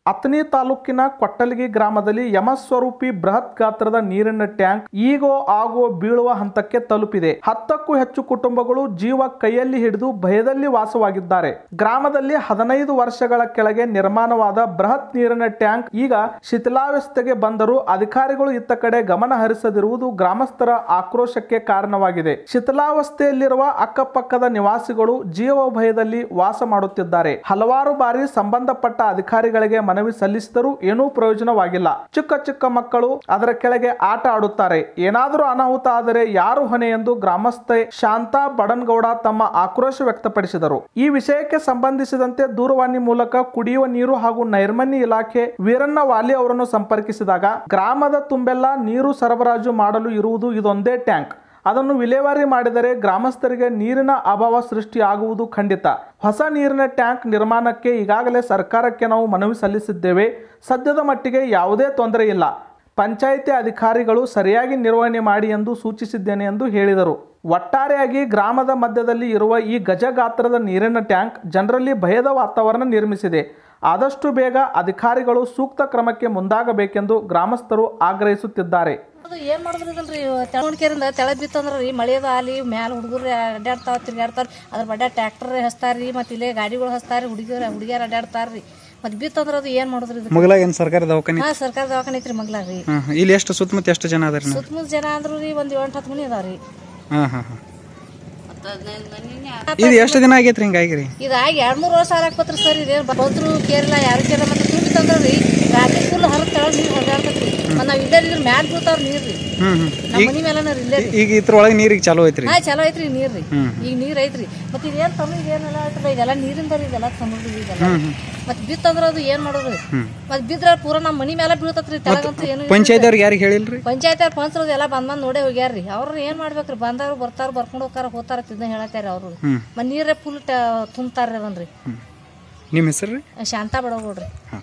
ಅತನಿ ತಾಲೂಕಿನ ಕೊಟ್ಟಲಗಿ ಗ್ರಾಮದಲ್ಲಿ ಯಮಸ್ವರೂಪಿ ಬೃಹತ್ ಗಾತ್ರದ ನೀರಿನ ಟ್ಯಾಂಕ್ ಈಗೋ ಆಗೋ ಬೀಳುವ ಹಂತಕ್ಕೆ ತಲುಪಿದೆ ಹತ್ತಕ್ಕೂ ಹೆಚ್ಚು ಕುಟುಂಬಗಳು ಜೀವ ಕೈಯಲ್ಲಿ ಹಿಡಿದು ಭಯದಲ್ಲಿ ವಾಸವಾಗಿದ್ದಾರೆ ಗ್ರಾಮದಲ್ಲಿ ಹದಿನೈದು ವರ್ಷಗಳ ಕೆಳಗೆ ನಿರ್ಮಾಣವಾದ ಬೃಹತ್ ನೀರಿನ ಟ್ಯಾಂಕ್ ಈಗ ಶಿಥಿಲಾವಸ್ಥೆಗೆ ಬಂದರೂ ಅಧಿಕಾರಿಗಳು ಇತ್ತ ಕಡೆ ಗಮನ ಹರಿಸದಿರುವುದು ಗ್ರಾಮಸ್ಥರ ಆಕ್ರೋಶಕ್ಕೆ ಕಾರಣವಾಗಿದೆ ಶಿಥಿಲಾವಸ್ಥೆಯಲ್ಲಿರುವ ಅಕ್ಕಪಕ್ಕದ ನಿವಾಸಿಗಳು ಜೀವ ಭಯದಲ್ಲಿ ವಾಸ ಮಾಡುತ್ತಿದ್ದಾರೆ ಹಲವಾರು ಬಾರಿ ಸಂಬಂಧಪಟ್ಟ ಅಧಿಕಾರಿಗಳಿಗೆ ಮನವಿ ಸಲ್ಲಿಸಿದರೂ ಏನೂ ಪ್ರಯೋಜನವಾಗಿಲ್ಲ ಚಿಕ್ಕ ಚಿಕ್ಕ ಮಕ್ಕಳು ಅದರ ಕೆಳಗೆ ಆಟ ಆಡುತ್ತಾರೆ ಏನಾದರೂ ಅನಾಹುತ ಆದರೆ ಯಾರು ಹೊಣೆ ಎಂದು ಗ್ರಾಮಸ್ಥೆ ಶಾಂತಾ ಬಡನ್ಗೌಡ ತಮ್ಮ ಆಕ್ರೋಶ ವ್ಯಕ್ತಪಡಿಸಿದರು ಈ ವಿಷಯಕ್ಕೆ ಸಂಬಂಧಿಸಿದಂತೆ ದೂರವಾಣಿ ಮೂಲಕ ಕುಡಿಯುವ ನೀರು ಹಾಗೂ ನೈರ್ಮಲ್ಯ ಇಲಾಖೆ ವೀರಣ್ಣ ವಾಲಿ ಅವರನ್ನು ಸಂಪರ್ಕಿಸಿದಾಗ ಗ್ರಾಮದ ತುಂಬೆಲ್ಲ ನೀರು ಸರಬರಾಜು ಮಾಡಲು ಇರುವುದು ಇದೊಂದೇ ಟ್ಯಾಂಕ್ ಅದನ್ನು ವಿಲೇವಾರಿ ಮಾಡಿದರೆ ಗ್ರಾಮಸ್ಥರಿಗೆ ನೀರಿನ ಅಭಾವ ಸೃಷ್ಟಿಯಾಗುವುದು ಖಂಡಿತ ಹೊಸ ನೀರಿನ ಟ್ಯಾಂಕ್ ನಿರ್ಮಾಣಕ್ಕೆ ಈಗಾಗಲೇ ಸರ್ಕಾರಕ್ಕೆ ನಾವು ಮನವಿ ಸಲ್ಲಿಸಿದ್ದೇವೆ ಸದ್ಯದ ಮಟ್ಟಿಗೆ ಯಾವುದೇ ತೊಂದರೆ ಇಲ್ಲ ಪಂಚಾಯಿತಿ ಅಧಿಕಾರಿಗಳು ಸರಿಯಾಗಿ ನಿರ್ವಹಣೆ ಮಾಡಿ ಎಂದು ಸೂಚಿಸಿದ್ದೇನೆ ಎಂದು ಹೇಳಿದರು ಒಟ್ಟಾರೆಯಾಗಿ ಗ್ರಾಮದ ಮಧ್ಯದಲ್ಲಿ ಇರುವ ಈ ಗಜ ಗಾತ್ರದ ನೀರಿನ ಟ್ಯಾಂಕ್ ಜನರಲ್ಲಿ ಭಯದ ವಾತಾವರಣ ನಿರ್ಮಿಸಿದೆ ಆದಷ್ಟು ಬೇಗ ಅಧಿಕಾರಿಗಳು ಸೂಕ್ತ ಕ್ರಮಕ್ಕೆ ಮುಂದಾಗಬೇಕೆಂದು ಗ್ರಾಮಸ್ಥರು ಆಗ್ರಹಿಸುತ್ತಿದ್ದಾರೆ ಅದು ಏನ್ ಮಾಡಿದ್ರಿ ಇದಲ್ರಿ ತೆಳವಣಿಕೆರಿಂದ ತೆಳ ಬಿತ್ತಂದ್ರ ರೀ ಮಳೆದ ಆಲಿ ಮ್ಯಾಲ ಹುಡುಗರು ಅಡ್ಡಾಡ್ತಾವ ತಿರ್ಗಾಡ್ತಾರ ಅದ್ರ ಬಡ್ಡ ಟ್ರ್ಯಾಕ್ಟರ್ ಹಚ್ತಾರ್ರಿ ಮತ್ತೆ ಇಲ್ಲೇ ಗಾಡಿಗಳು ಹಚ್ತಾರ್ರಿ ಹುಡುಗಿಯರ್ ಹುಡುಗಿಯರ್ ಅಡ್ಡಾಡ್ತಾರ್ರಿ ಮತ್ತೆ ಬಿತ್ತಂದ್ರ ಅದು ಏನ್ ಮಾಡುದ್ರಿ ಇದು ಮುಗಲಾಗ ಏನ್ ಸರ್ಕಾರಿ ದವಾಖಾನೆ ಹಾ ಸರ್ಕಾರ ದವಾಖಾನೆ ಐತ್ರಿ ಮಗ್ಲಾಗ್ರಿ ಹಾ, ಹಾ. ಇಲ್ಲಿ ಎಷ್ಟು ಸುತ್ತಮುತ್ತ ಎಷ್ಟು ಜನ ಅದಾರ ಸುತ್ತಮುತ್ತ ಜನ ಅಂದ್ರು ರೀ ಒಂದ್ ಎಂಟು ಹತ್ತು ಮನಿ ಅದಾವ್ರಿ ಹಾ ಹಾ ಹಾ ಇದು ಎಷ್ಟು ದಿನ ಆಗೈತ್ರಿ ಹಿಂಗಾಗಿರಿ ಇದಾಗಿ ಎರಡ್ ಮೂರ್ ವರ್ಷ ಆಗತ್ರಿ ಸರ್ ಇದೇನ್ ಬಂದ್ರು ಕೇರಿಲ್ಲ ಯಾರು ಕೇರಿಲ್ಲ ಮತ್ತೆ ತುಂಬಿ ತಂದ್ರಿ ರಾತ್ರಿ ಫುಲ್ ಹರಿದ ತೆಳಗ್ ನೀರ್ ಹೊಡ್ಯಾಡ್ತೈತ್ರಿ ಮತ್ತ್ ನಾವ್ ಇಲ್ಲೇ ಇದ್ರ ಮ್ಯಾಲ ಬೀಳ್ತಾವ್ರ ನೀರ್ರಿ ಹ್ಮ್ ಹ್ಮ್ ನಮ್ಮ ಮನಿ ಮೇಲನ ಇಲ್ಲೇ ರೀ ಈಗ ಇದ್ರೊಳಗೆ ನೀರಿಗೆ ಚಾಲು ಐತ್ರಿ ಹಾ ಚಲೋ ಐತ್ರಿ ನೀರ್ ರೀ ಈಗ ನೀರ್ ಐತ್ರಿ ಮತ್ ಇದೇನ್ ತಮಿಳ್ ಏನೆಲ್ಲ ಐತ್ರಲ್ಲ ಇದೆಲ್ಲ ನೀರಿಂದ ರೀ ಇದೆಲ್ಲ ಸಮುದ್ರ ಇದೆಲ್ಲ ಮತ್ ಬಿತ್ತಂದ್ರ ಅದು ಏನ್ ಮಾಡೋದ್ರಿ ಮತ್ ಬಿದ್ರ ಪೂರಾ ನಮ್ ಮನಿ ಮೇಲೆ ಬೀಳ್ತತ್ರಿ ತೆಳಗಂತೂ ಏನು ಪಂಚಾಯತ್ ಅವ್ರಿಗೆ ಯಾರಿಗೆ ಹೇಳಿಲ್ರಿ ಪಂಚಾಯತ್ ಅವ್ರ ಪಂಚರದು ಎಲ್ಲ ಬಂದ್ ಬಂದ್ ನೋಡೇ ಹೋಗ್ಯಾರ್ರಿ ಅವ್ರ ಏನ್ ಮಾಡ್ಬೇಕ್ರಿ ಬಂದವ್ರು ಬರ್ತಾರ ಬರ್ಕೊಂಡ್ ಹೋಗ್ತಾರ ಹೋತಾರ ತಿಂದ ಹೇಳತ್ತಾರ ಅವ್ರು ಮತ್ ನೀರೇ ಫುಲ್ ತುಂಬ್ತಾರ್ರಿ ಅದನ್ರಿ ನಿಮ್ಮ ಹೆಸರು ರೀ ಶಾಂತ ಬಡಗೋಡ್ರಿ